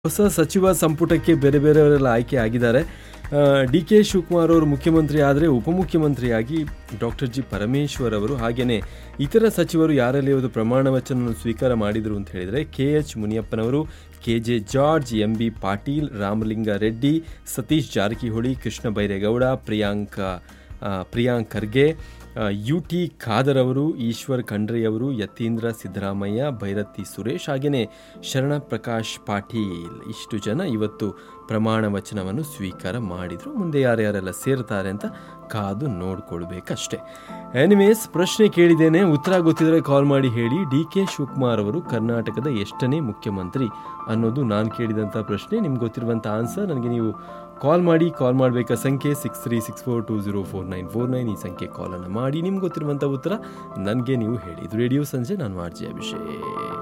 ಹೊಸ ಸಚಿವ ಸಂಪುಟಕ್ಕೆ ಬೇರೆ ಬೇರೆಯವರೆಲ್ಲ ಆಯ್ಕೆ ಆಗಿದ್ದಾರೆ ಡಿ ಕೆ ಶಿವಕುಮಾರ್ ಅವರು ಮುಖ್ಯಮಂತ್ರಿ ಆದರೆ ಉಪಮುಖ್ಯಮಂತ್ರಿಯಾಗಿ ಡಾಕ್ಟರ್ ಜಿ ಪರಮೇಶ್ವರ್ ಅವರು ಹಾಗೆಯೇ ಇತರ ಸಚಿವರು ಯಾರಲ್ಲಿ ಒಂದು ಪ್ರಮಾಣ ವಚನವನ್ನು ಸ್ವೀಕಾರ ಮಾಡಿದರು ಅಂತ ಹೇಳಿದರೆ ಕೆ ಎಚ್ ಮುನಿಯಪ್ಪನವರು K J George M B Patil Ramalinga Reddy Satish Jarkiholi Krishna Byregowda Priyanka ಆ, ಪ್ರಿಯಾಂಕ್ ಖರ್ಗೆ ಆ, ಯು ಟಿ ಖಾದರ್ ಅವರು ಈಶ್ವರ್ ಖಂಡ್ರೆ ಅವರು ಯತೀಂದ್ರ ಸಿದ್ದರಾಮಯ್ಯ ಭೈರತಿ ಸುರೇಶ್ ಹಾಗೆಯೇ ಶರಣ ಪ್ರಕಾಶ್ ಪಾಟೀಲ್ ಇಷ್ಟು ಜನ ಇವತ್ತು ಪ್ರಮಾಣ ವಚನವನ್ನು ಸ್ವೀಕಾರ ಮಾಡಿದರು ಮುಂದೆ ಯಾರ್ಯಾರೆಲ್ಲ ಸೇರ್ತಾರೆ ಅಂತ ಕಾದು ನೋಡ್ಕೊಳ್ಬೇಕಷ್ಟೇ ಎನಿವೇಸ್ ಪ್ರಶ್ನೆ ಕೇಳಿದ್ದೇನೆ ಉತ್ತರ ಗೊತ್ತಿದ್ರೆ ಕಾಲ್ ಮಾಡಿ ಹೇಳಿ ಡಿ ಕೆ ಶಿವಕುಮಾರ್ ಅವರು ಕರ್ನಾಟಕದ ಎಷ್ಟನೇ ಮುಖ್ಯಮಂತ್ರಿ ಅನ್ನೋದು ನಾನು ಕೇಳಿದಂಥ ಪ್ರಶ್ನೆ ನಿಮ್ಗೆ ಗೊತ್ತಿರುವಂಥ ಆನ್ಸರ್ ನನಗೆ ನೀವು ಕಾಲ್ ಮಾಡಿ ಕಾಲ್ ಮಾಡಬೇಕಾ ಸಂಖ್ಯೆ six three six four two zero four nine four nine ಈ ಸಂಖ್ಯೆ ಕಾಲನ್ನು ಮಾಡಿ ನಿಮ್ಗೆ ಗೊತ್ತಿರುವಂಥ ಉತ್ತರ ನನಗೆ ನೀವು ಹೇಳಿ ಇದು ರೇಡಿಯೋ ಸಂಜೆ ನಾನು ಆರ್ ಜೆ ಅಭಿಷೇಕ್